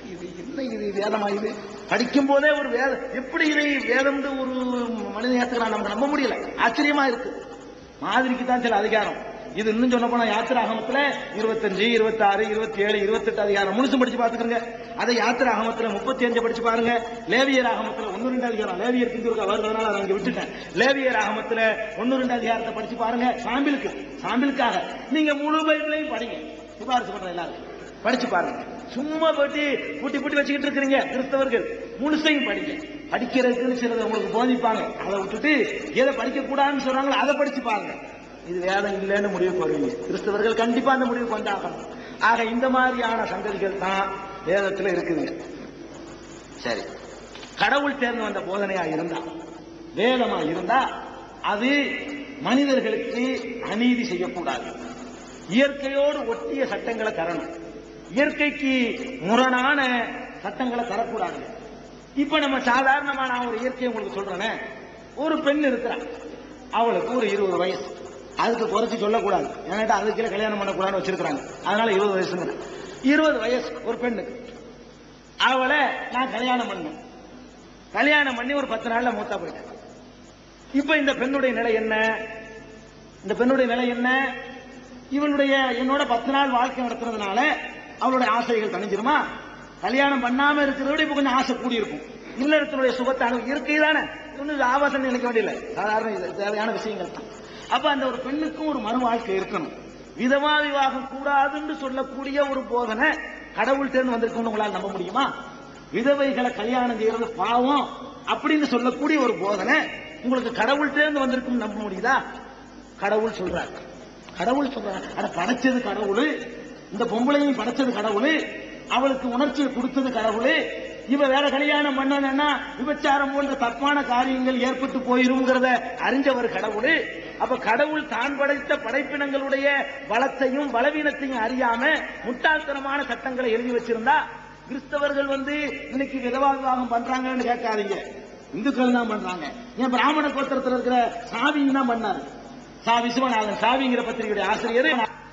இது என்ன இது வேதமா இது படிக்கும் போதே ஒரு வேத எப்படி இதை வேதம் ஒரு மனிதன் ஏத்துக்கிறான் நமக்கு நம்ப முடியல ஆச்சரியமா இருக்கு மாதிரிக்கு தான் சில அதிகாரம் இது இன்னும் சொல்ல போனா யாத்திராகமத்துல இருபத்தஞ்சு இருபத்தாறு இருபத்தி ஏழு இருபத்தெட்டு அதிகாரம் முழுசும் படிச்சு பாத்துக்கிறங்க அதை யாத்திராகமத்துல முப்பத்தி அஞ்சு படிச்சு பாருங்க லேவியர் ஆகமத்துல ஒன்னு ரெண்டு அதிகாரம் லேவியர் கிந்திருக்கா வருதுனால அதை அங்க விட்டுட்டேன் லேவியர் ஆகமத்துல ஒன்னு ரெண்டு அதிகாரத்தை படிச்சு பாருங்க சாம்பிளுக்கு சாம்பிளுக்காக நீங்க முழு பைபிளையும் படிங்க சிபாரிசு பண்ற எல்லாரும் படிச்சு பாருங்க சும்மா போட்டு பூட்டி பூட்டி வச்சுக்கிட்டு இருக்கிறீங்க கிறிஸ்தவர்கள் முழுசையும் படிங்க படிக்கிறதுக்குன்னு சிலதை உங்களுக்கு போதிப்பாங்க அதை விட்டுட்டு எதை படிக்க கூடாதுன்னு சொல்றாங்களோ அதை படிச்சு பாருங்க இது வேதம் இல்லைன்னு முடிவுக்கு வருவீங்க கிறிஸ்தவர்கள் கண்டிப்பா அந்த முடிவுக்கு வந்தாகணும் ஆக இந்த மாதிரியான சங்கதிகள் தான் வேதத்துல இருக்குதுங்க சரி கடவுள் தேர்ந்து வந்த போதனையா இருந்தா வேதமா இருந்தா அது மனிதர்களுக்கு அநீதி செய்யக்கூடாது இயற்கையோடு ஒட்டிய சட்டங்களை தரணும் இயற்கைக்கு முரணான சட்டங்களை தரக்கூடாது இப்ப நம்ம சாதாரணமா நான் ஒரு இயற்கையை உங்களுக்கு சொல்றேனே ஒரு பெண் இருக்கிறான் அவளுக்கு ஒரு இருபது வயசு அதுக்கு குறைச்சு சொல்லக்கூடாது ஏன்னா அதுக்குள்ள கல்யாணம் பண்ணக்கூடாதுன்னு வச்சிருக்காங்க அதனால இருபது வயசுங்க இருபது வயசு ஒரு பெண்ணுக்கு அவளை நான் கல்யாணம் பண்ணேன் கல்யாணம் பண்ணி ஒரு பத்து நாள்ல மூத்தா போயிட்டேன் இப்ப இந்த பெண்ணுடைய நிலை என்ன இந்த பெண்ணுடைய நிலை என்ன இவளுடைய என்னோட பத்து நாள் வாழ்க்கை நடத்துறதுனால அவளுடைய ஆசைகள் தணிஞ்சிருமா கல்யாணம் பண்ணாம இருக்கிறத விட இப்ப கொஞ்சம் ஆசை கூடி இருக்கும் இல்லறத்தினுடைய சுகத்தை அனு இருக்கை தானே ஒன்னும் ஆபாசம் நினைக்க வேண்டியதில்லை சாதாரண இது தேவையான விஷயங்கள் தான் அப்ப அந்த ஒரு பெண்ணுக்கும் ஒரு மறு வாழ்க்கை இருக்கணும் விதமா விவாகம் கூடாதுன்னு சொல்லக்கூடிய ஒரு போதனை கடவுள் தேர்ந்து வந்திருக்கும்னு உங்களால் நம்ப முடியுமா விதவைகளை கல்யாணம் செய்யறது பாவம் அப்படின்னு சொல்லக்கூடிய ஒரு போதனை உங்களுக்கு கடவுள் தேர்ந்து வந்திருக்கும் நம்ப முடியுதா கடவுள் சொல்றாரு கடவுள் சொல்றாரு அட படைச்சது கடவுள் இந்த பொம்பளையும் படைச்சது கடவுள் அவளுக்கு உணர்ச்சியை கொடுத்தது கடவுள் இவ வேற கல்யாணம் பண்ணனா விபச்சாரம் போன்ற தப்பான காரியங்கள் ஏற்பட்டு போயிருங்கிறத அறிஞ்சவர் கடவுள் அப்ப கடவுள் தான் படைத்த படைப்பினங்களுடைய பலத்தையும் பலவீனத்தையும் அறியாம முட்டாள்தனமான சட்டங்களை எழுதி வச்சிருந்தா கிறிஸ்தவர்கள் வந்து இன்னைக்கு விதவா விவாகம் பண்றாங்கன்னு கேட்காதீங்க இந்துக்கள் தான் பண்றாங்க ஏன் பிராமண கோத்திரத்தில் இருக்கிற சாவியும் தான் பண்ணாரு சா விஸ்வநாதன் சாவிங்கிற பத்திரிகையுடைய ஆசிரியர்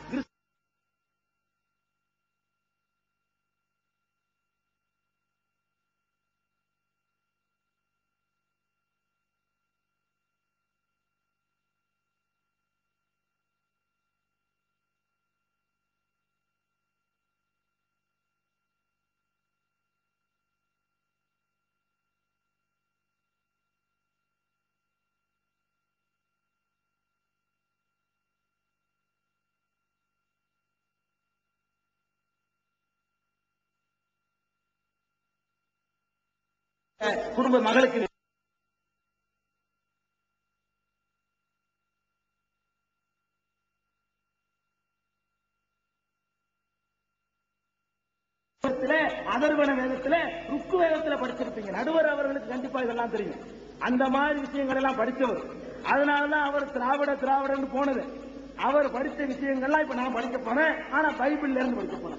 குடும்ப மகளுக்கு வேதத்துல, அதர்வன வேதத்துல ருக்கு வேதத்துல படிச்சிருப்பீங்க நடுவர் அவர்களுக்கு கண்டிப்பா இதெல்லாம் தெரியும் அந்த மாதிரி விஷயங்கள் எல்லாம் படிச்சவர் அதனாலதான் அவர் திராவிட திராவிடன்னு போனது அவர் படிச்ச விஷயங்கள்லாம் இப்ப நான் படிக்க போனேன் ஆனா பைபிள்ல இருந்து படிக்க போனேன்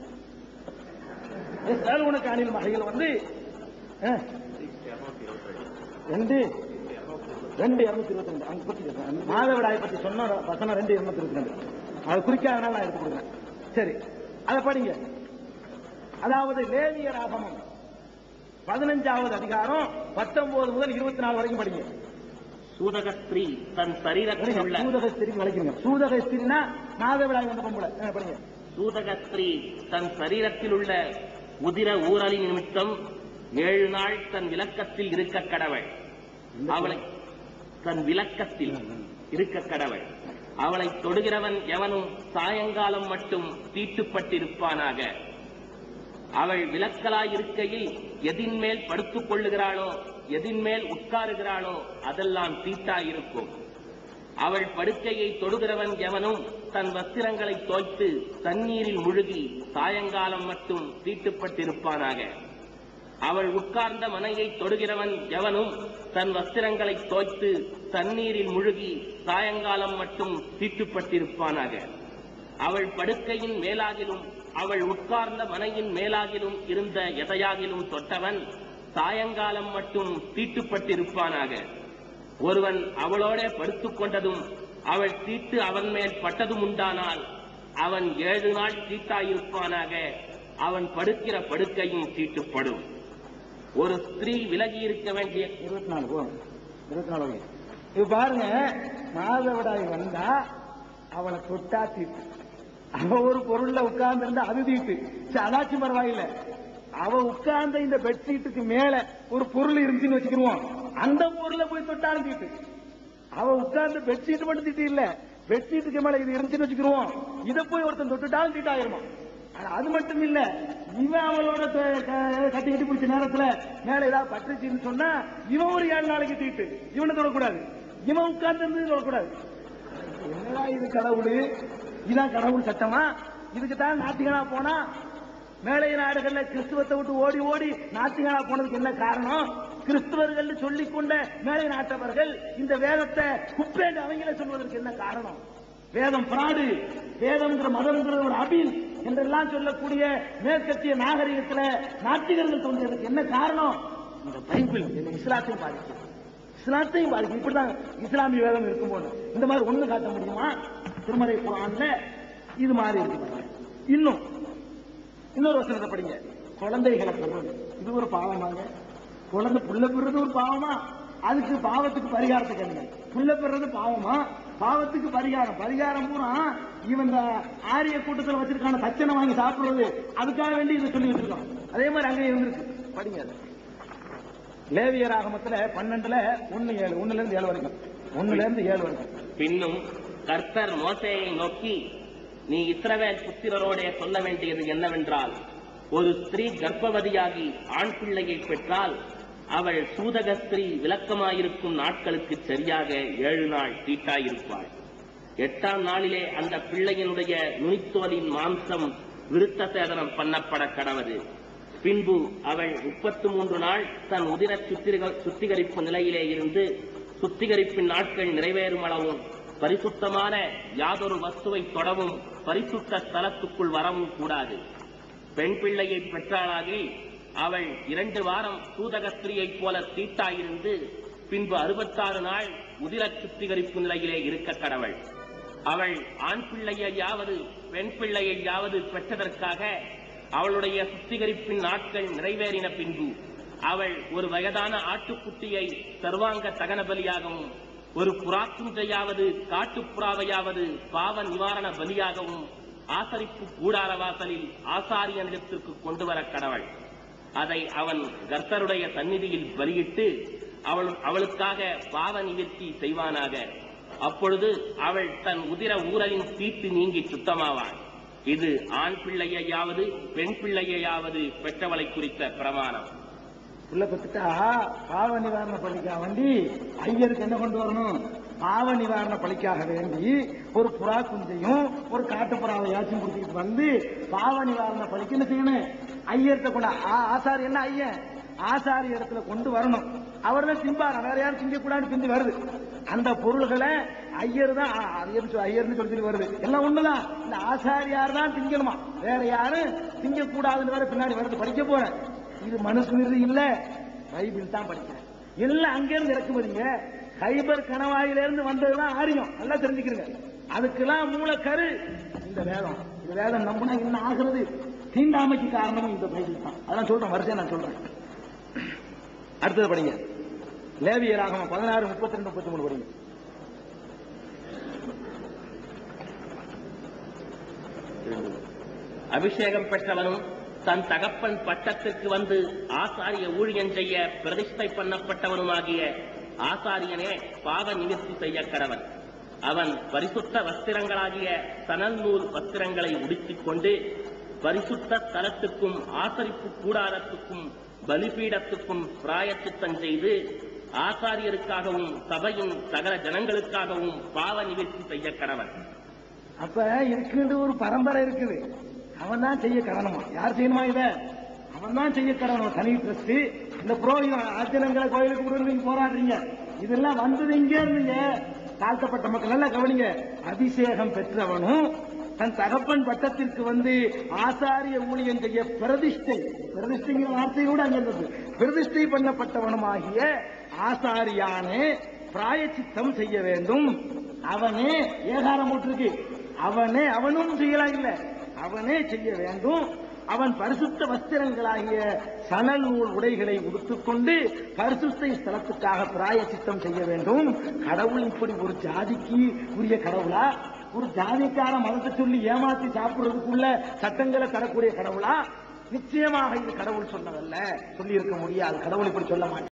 உனக்கு அணில் மகைகள் வந்து அஹ், ரெண்டு ரெண்டு இருநூத்தி இருபத்தி ரெண்டு அங்க பத்தி பேசுறேன். மாதவிடாயை பத்தி சொன்ன வசனம் ரெண்டு இருநூத்தி இருபத்தி ரெண்டு அது குறிக்காதனால நான் எடுத்து கொடுக்குறேன் சரி அதை படிங்க அதாவது லேவியர் ஆகமம் பதினஞ்சாவது அதிகாரம் பத்தொன்பது முதல் இருபத்தி நாலு வரைக்கும் படிங்க சூதக ஸ்திரீ தன் சரீரத்தில் உள்ள சூதக ஸ்திரிக்கு வளைக்கிறீங்க சூதக ஸ்திரினா மாதவிடாய் வந்த பொம்பளை ஆ, படிங்க சூதக ஸ்திரீ தன் சரீரத்தில் உள்ள உதிர ஊரலி நிமித்தம் ஏழு நாள் தன் விளக்கத்தில் இருக்க கடவள் அவளை தன் விளக்கத்தில் இருக்க கடவள் அவளை தொடுகிறவன் எவனும் சாயங்காலம் மட்டும் தீட்டுப்பட்டிருப்பானாக அவள் விளக்கலாய் இருக்கையில் எதின் மேல் படுத்துக் கொள்ளுகிறாளோ எதின் மேல் உட்காருகிறாளோ அதெல்லாம் தீட்டாயிருக்கும் அவள் படுக்கையை தொடுகிறவன் எவனும் தன் வஸ்திரங்களை தோய்த்து தண்ணீரில் முழுகி சாயங்காலம் மட்டும் தீட்டுப்பட்டிருப்பானாக அவள் உட்கார்ந்த மனையை தொடுகிறவன் எவனும் தன் வஸ்திரங்களை தோய்த்து தண்ணீரில் முழுகி சாயங்காலம் மட்டும் தீட்டுப்பட்டிருப்பானாக அவள் படுக்கையின் மேலாகிலும் அவள் உட்கார்ந்த மனையின் மேலாகிலும் இருந்த எதையாகிலும் தொட்டவன் சாயங்காலம் மட்டும் தீட்டுப்பட்டிருப்பானாக ஒருவன் அவளோட படுத்துக் கொண்டதும் அவள் தீட்டு அவன் மேல் பட்டதும் உண்டானால் அவன் ஏழு நாள் தீட்டாயிருப்பானாக அவன் படுக்கிற படுக்கையும் தீட்டுப்படும் ஒரு ஸ்திரீ விலகி இருக்க வேண்டிய இருபத்தி நாலு போ இருபத்தி நாலு வகை. இப்ப பாருங்க மாதவிடாய் வந்தா அவளை தொட்டா தீட்டு அவ ஒரு பொருள்ல உட்கார்ந்து இருந்தா அது தீட்டு சரி, அதாச்சும் பரவாயில்ல அவ உட்கார்ந்த இந்த பெட்ஷீட்டுக்கு மேல ஒரு பொருள் இருந்துச்சுன்னு வச்சுக்கிருவோம் அந்த பொருளை போய் தொட்டாலும் தீட்டு அவ உட்கார்ந்து பெட்ஷீட் மட்டும் தீட்டு இல்ல பெட்ஷீட்டுக்கு மேல இது இருந்துச்சுன்னு வச்சுக்கிருவோம் இத போய் ஒருத்தன் தொட்டுட்டாலும் தீட்டாயிருமா ஆனா அது மட்டும் இல்ல இவன் அவளோட த- க- கட்டி கட்டி பிடிச்ச நேரத்துல மேல ஏதாவது பட்டுச்சுன்னு சொன்னா இவன் ஒரு ஏழு நாளைக்கு தீட்டு இவனை தொடக்கூடாது இவன் உட்கார்ந்து இருந்து தொடக்கூடாது என்னடா இது கடவுள் இதான் கடவுள் சட்டமா இதுக்கு தான் நாத்திகனா போனா மேலை நாடுகள்ல கிறிஸ்துவத்தை விட்டு ஓடி ஓடி நாத்திகனா போனதுக்கு என்ன காரணம் கிறிஸ்துவர்கள் சொல்லிக் கொண்ட மேலை நாட்டவர்கள் இந்த வேதத்தை குப்பேண்டு அவங்கள சொல்வதற்கு என்ன காரணம் வேதம் பிராடு வேதம்ங்கிற மதம்ங்கிற ஒரு அபில் என்றெல்லாம் சொல்லக்கூடிய மேற்கத்திய நாகரிகத்துல நாத்திகர்கள் தோன்றியதுக்கு என்ன காரணம் இந்த பைபிள் இந்த இஸ்லாத்தையும் பாதிக்கும் இஸ்லாத்தையும் பாதிக்கும் இப்படிதான் இஸ்லாமிய வேதம் இருக்கும்போது இந்த மாதிரி ஒண்ணு காட்ட முடியுமா திருமறை குரான்ல இது மாதிரி இருக்கு பாருங்க. இன்னும் இன்னொரு வசனத்தை படிங்க குழந்தைகளை பெறுறது இது ஒரு பாவமாங்க குழந்தை புள்ள பெறுறது ஒரு பாவமா அதுக்கு பாவத்துக்கு பரிகாரத்துக்கு என்ன புள்ள பெறுறது பாவமா பாவத்துக்கு பரிகாரம் பரிகாரம் பூரா இவன் இந்த ஆரிய கூட்டத்தில் வச்சிருக்கான சச்சனை வாங்கி சாப்பிடுறது அதுக்காக வேண்டி இதை சொல்லி வச்சிருக்கான் அதே மாதிரி அங்கே இருந்திருக்கு படிங்க அதை. லேவியர் ஆகமத்துல பன்னெண்டுல ஒன்னு ஏழு ஒண்ணுல இருந்து ஏழு வரைக்கும் ஒண்ணுல இருந்து ஏழு வரைக்கும் பின்னும் கர்த்தர் மோசேயை நோக்கி நீ இஸ்ரவேல் புத்திரரோடே சொல்ல வேண்டியது என்னவென்றால் ஒரு ஸ்திரீ கர்ப்பவதியாகி ஆண் பிள்ளையை பெற்றால் அவள் சூதக ஸ்திரீ விளக்கமாயிருக்கும் நாட்களுக்கு சரியாக ஏழு நாள் தீட்டாயிருப்பாள் எட்டாம் நாளிலே அந்த பிள்ளையினுடைய நுனித்தோலின் மாம்சம் விருத்த சேதனம் பண்ணப்பட கடவது பின்பு அவள் முப்பத்து மூன்று நாள் தன் உதிர சுத்திக- சுத்திகரிப்பு நிலையிலே இருந்து சுத்திகரிப்பின் நாட்கள் நிறைவேறும் அளவும் பரிசுத்தமான யாதொரு வஸ்துவை தொடவும் பரிசுத்த ஸ்தலத்துக்குள் வரவும் கூடாது பெண் பிள்ளையை பெற்றாளாகி அவள் இரண்டு வாரம் சூதக ஸ்திரீயைப் போல தீட்டாயிருந்து பின்பு அறுபத்தாறு நாள் உதிர சுத்திகரிப்பு நிலையிலே இருக்க கடவள் அவள் ஆண் பிள்ளையையாவது பெண் பிள்ளையையாவது பெற்றதற்காக அவளுடைய சுத்திகரிப்பின் நாட்கள் நிறைவேறின பின்பு அவள் ஒரு வயதான ஆட்டுக்குட்டியை சர்வாங்க தகன பலியாகவும் ஒரு புறாக்குஞ்சையாவது காட்டுப்புறாவையாவது பாவ நிவாரண பலியாகவும் ஆசரிப்பு கூடார வாசலில் ஆசாரியனிடத்திற்கு கொண்டு வர கடவள் அதை அவன் கர்த்தருடைய சந்நிதியில் பலியிட்டு அவள் அவளுக்காக பாவ நிவர்த்தி செய்வானாக அப்பொழுது அவள் தன் உதிர ஊரலின் தீட்டு நீங்கி சுத்தமாவாள் இது ஆண் பிள்ளையையாவது பெண் பிள்ளையையாவது பெற்றவளை குறித்த பிரமாணம் உள்ள பெற்றுட்டா பாவ நிவாரண பலிக்காக வேண்டி ஐயருக்கு என்ன கொண்டு வரணும் பாவ நிவாரண பலிக்காக வேண்டி ஒரு புறா குஞ்சையும் ஒரு காட்டுப்புறாவையாச்சும் கொடுத்துட்டு வந்து பாவ நிவாரண பலிக்கு என்ன செய்யணும் ஐயர்கிட்ட கொண்டு ஆ- ஆசாரி என்ன ஐயன் ஆசாரி இடத்துல கொண்டு வரணும் அவர் தான் திம்பாரா வேற யாரும் திங்கக்கூடாதுன்னு பிந்தி வருது அந்த பொருள்களை ஐயர் தான் ஆ, ஐயர் சொல்- ஐயர்னு சொல்லி சொல்லி வருது எல்லாம் ஒண்ணுதான் இந்த ஆசாரியார் தான் திங்கணுமா வேற யாரும் திங்கக்கூடாதுன்னு வேற பின்னாடி வருது படிக்க போறேன் இது மனுஸ்மிருதி இல்ல பைபிள் தான் படிக்கிறேன் எல்லாம் அங்க இருந்து இறக்குமதிங்க ஹைபர் கணவாயில இருந்து வந்ததுதான் ஆரியம் நல்லா தெரிஞ்சுக்கிறீங்க அதுக்கெல்லாம் மூலக்கரு இந்த வேதம் இந்த வேதம் நம்பினா என்ன ஆகுறது தீண்டாமைக்கு காரணமும் இந்த பைபிள் தான் அதான் சொல்றேன் வரிசையா நான் சொல்றேன் அடுத்தது படிங்க லேவியராகமம் பதினாறு முப்பத்தி ரெண்டு முப்பத்தி மூணு படிங்க அபிஷேகம் பெற்றவனும் தன் தகப்பன் பட்டத்திற்கு வந்து ஆசாரிய ஊழியம் செய்ய பிரதிஷ்டை பண்ணப்பட்டவனுமாகிய ஆசாரியனே பாவ நிவர்த்தி செய்ய கடவன் அவன் பரிசுத்த வஸ்திரங்களாகிய சணல் நூல் வஸ்திரங்களை உடுத்திக் கொண்டு பரிசுத்த ஸ்தலத்துக்கும் ஆசரிப்பு கூடாரத்துக்கும் பலிபீடத்துக்கும் பிராயச்சித்தம் செய்து ஆசாரியருக்காகவும் சபையின் சகல ஜனங்களுக்காகவும் பாவ நிவர்த்தி செய்ய கடவன் அப்ப இருக்குன்ற ஒரு பரம்பரை இருக்குது அவன் தான் செய்ய கடனுமா யார் செய்யணுமா இத அவன் தான் செய்ய கடனும் தனி ட்ரஸ்ட் இந்த புரோகிதம் ஆச்சரியங்களை கோயிலுக்கு கொடுத்து நீங்க போராடுறீங்க இதெல்லாம் வந்தது இங்க இருந்துங்க தாழ்த்தப்பட்ட மக்கள் நல்லா கவனிங்க அபிஷேகம் பெற்றவனும் தன் தகப்பன் பட்டத்திற்கு வந்து ஆசாரிய ஊழியம் செய்ய பிரதிஷ்டை பிரதிஷ்டைங்கிற வார்த்தையோடு அங்க இருந்தது பிரதிஷ்டை பண்ணப்பட்டவனுமாகிய ஆசாரியானே பிராயச்சித்தம் செய்ய வேண்டும் அவனே ஏகாரம் போட்டிருக்கு அவனே அவனும் செய்யலாம் இல்ல அவனே செய்ய வேண்டும் அவன் பரிசுத்த வஸ்திரங்களாகிய சணல் நூல் உடைகளை உடுத்துக்கொண்டு பரிசுத்த ஸ்தலத்துக்காக பிராய சித்தம் செய்ய வேண்டும் கடவுள் இப்படி ஒரு ஜாதிக்கு உரிய கடவுளா ஒரு ஜாதிக்கார மதத்தை சொல்லி ஏமாத்தி சாப்பிடுறதுக்குள்ள சட்டங்களை தரக்கூடிய கடவுளா நிச்சயமாக இது கடவுள் சொன்னதல்ல சொல்லி இருக்க முடியாது கடவுள் இப்படி சொல்ல மாட்டார்